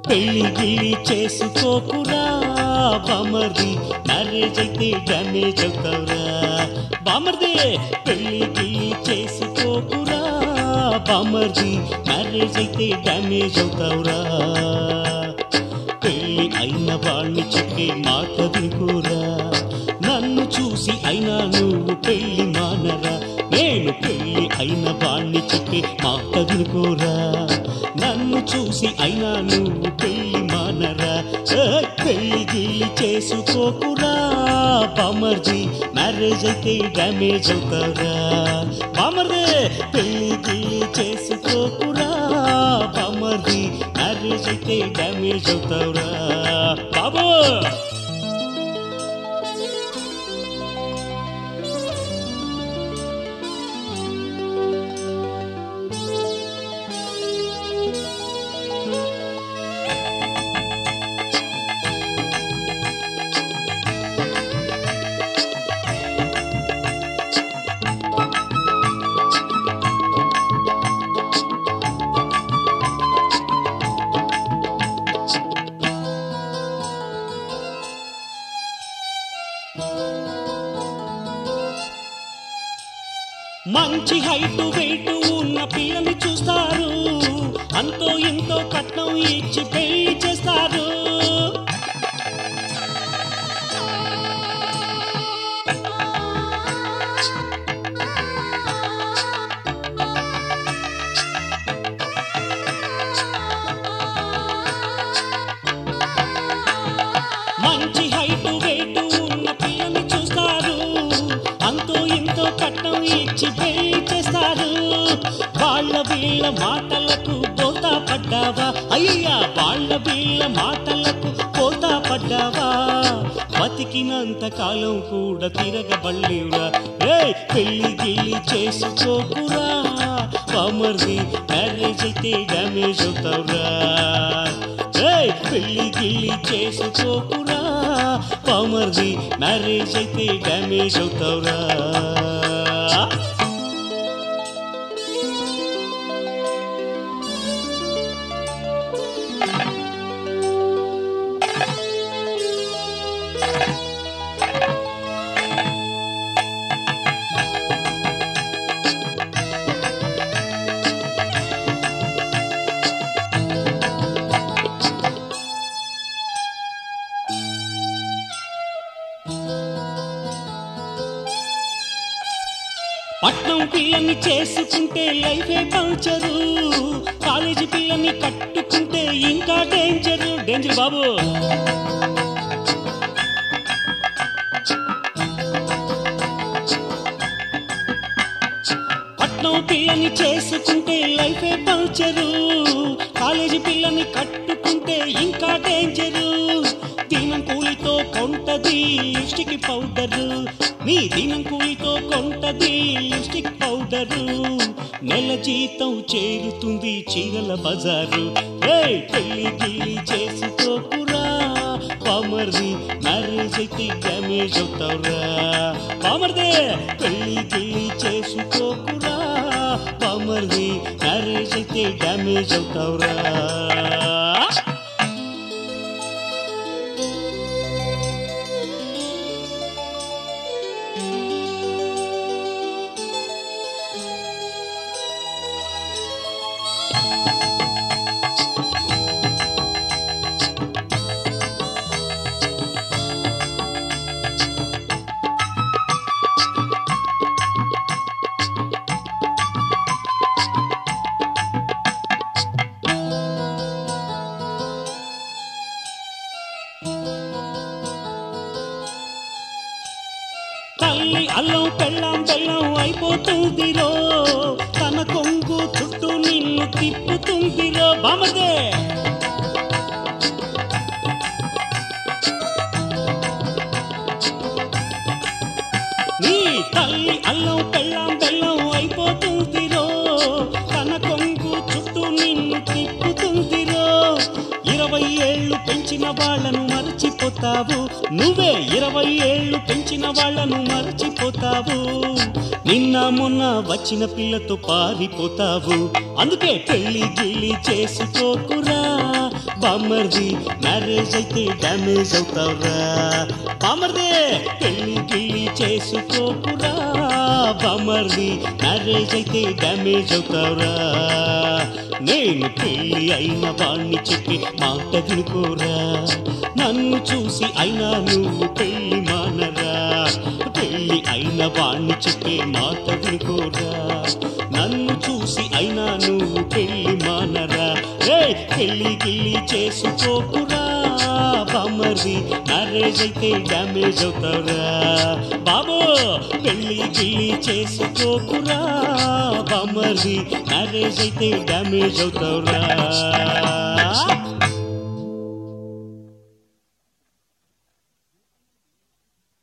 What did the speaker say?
పెళ్లి గిల్లి చేసుకోకురా బామర్ది మ్యారేజ్ అయితే డ్యామేజ్ అవుతావురా బామర్ది పెళ్లి గిల్లి చేసుకోకురా బామర్ది మ్యారేజ్ అయితే డ్యామేజ్ అవుతావురా పెళ్లి అయిన వాణ్ణి చెప్పే మాట వినుకోరా నన్ను చూసి అయినా నువ్వు పెళ్లి మానరా నేను పెళ్లి అయిన వాణ్ణి చెప్పే మాట వినుకోరా నన్ను చూసి అయినా నువ్వు పెళ్లి మానరా ఏ, పెళ్లి గిల్లి చేసుకోకురా బామర్జీ మ్యారేజ్ అయితే డ్యామేజ్ అవుతారా బామర్దే పెళ్లి గిల్లి చేసుకోకురా బామర్జీ మ్యారేజ్ అయితే డ్యామేజ్ అవుతావురా బాబు మంచి హైట్ వెయిట్ ఉన్న పిల్లని చూస్తారు అంతో ఇంతో కట్నం ఇచ్చి పెళ్లి చేస్తారు మంచి హైట్ వెయిట్ ఉన్న పిల్లని చూస్తారు అంతో ఇంతో కట్నం ఇచ్చి పెళ్లి చేస్తారు వాళ్ళ వీళ్ళ మాటలకు పోతా పడ్డావా అయ్యా వాళ్ళ వీళ్ళ మాటలకు పోతా పడ్డావా బతికినంత కాలం కూడా తిరగబళ్ళేవురా ఏ పెళ్లి గిల్లి చేసుకోకురా పామర్ది మ్యారేజ్ అయితే డ్యామేజ్ అవుతావురా ఏయ్ పెళ్లి గిల్లి చేసుకోకురా పామర్ది మ్యారేజ్ అయితే డ్యామేజ్ అవుతావురా పట్నం పిల్లని చేసుకుంటే లైఫే పంచరు కాలేజీ పిల్లని కట్టుకుంటే ఇంకా డేంజర్ డేంజర్ బాబు పట్నం పిల్లని చేసుకుంటే లైఫే పంచరు కాలేజీ పిల్లని కట్టుకుంటే ఇంకా డేంజరు దీనం కూలితో కొంటది లిప్స్టిక్ పౌడరు నీ దీనం కూలితో కొంటది లిప్స్టిక్ పౌడరు నెల జీతం చేరుతుంది చీరల బజారు ఏయ్ పెళ్లి గిల్లి చేసుకోకురా పామర్ది మ్యారేజ్ అయితే డ్యామేజ్ అవుతావురా పామర్దే పెళ్లి గిల్లి చేసుకోకురా పామర్ది మ్యారేజ్ అయితే డ్యామేజ్ అవుతావురా తల్లి అల్లం పెళ్ళం బెల్లం అయిపోతుందిరో తన కొంగు చుట్టూ నిన్ను తిప్పుతుందిరో బామదే నీ తల్లి అల్లం పెళ్ళం బెల్లం అయిపోతుందిరో తన కొంగు చుట్టూ నిన్ను తిప్పుతుందిరో ఇరవై ఏళ్ళు పెంచిన వాళ్ళను మరచిపోతావు నువ్వే ఇరవై ఏళ్ళు పెంచిన వాళ్ళను మరచిపోతావు నిన్న మొన్న వచ్చిన పిల్లతో పారిపోతావు అందుకే పెళ్లి గిల్లి చేసుకోకురా బామర్ది మ్యారేజ్ అయితే డ్యామేజ్ అవుతావురా బామర్దే పెళ్లి గిళ్ళి చేసుకోకురా బామర్ది మ్యారేజ్ అయితే డ్యామేజ్ అవుతావురా నేను పెళ్లి అయిన వాణ్ణి చెప్పి మాట వినుకోరా నన్ను చూసి అయినా నువ్వు పెళ్లి మానరా పెళ్లి అయిన వాణ్ణి చెప్పే మాట వినుకోరా నన్ను చూసి అయినా నువ్వు పెళ్లి మానరా రే పెళ్లి గిల్లి చేసుకోకురా బామర్ది మ్యారేజ్ అయితే డ్యామేజ్ అవుతావురా బాబో పెళ్లి గిల్లి చేసుకోకురా బామర్ది మ్యారేజ్ అయితే డ్యామేజ్ అవుతావురా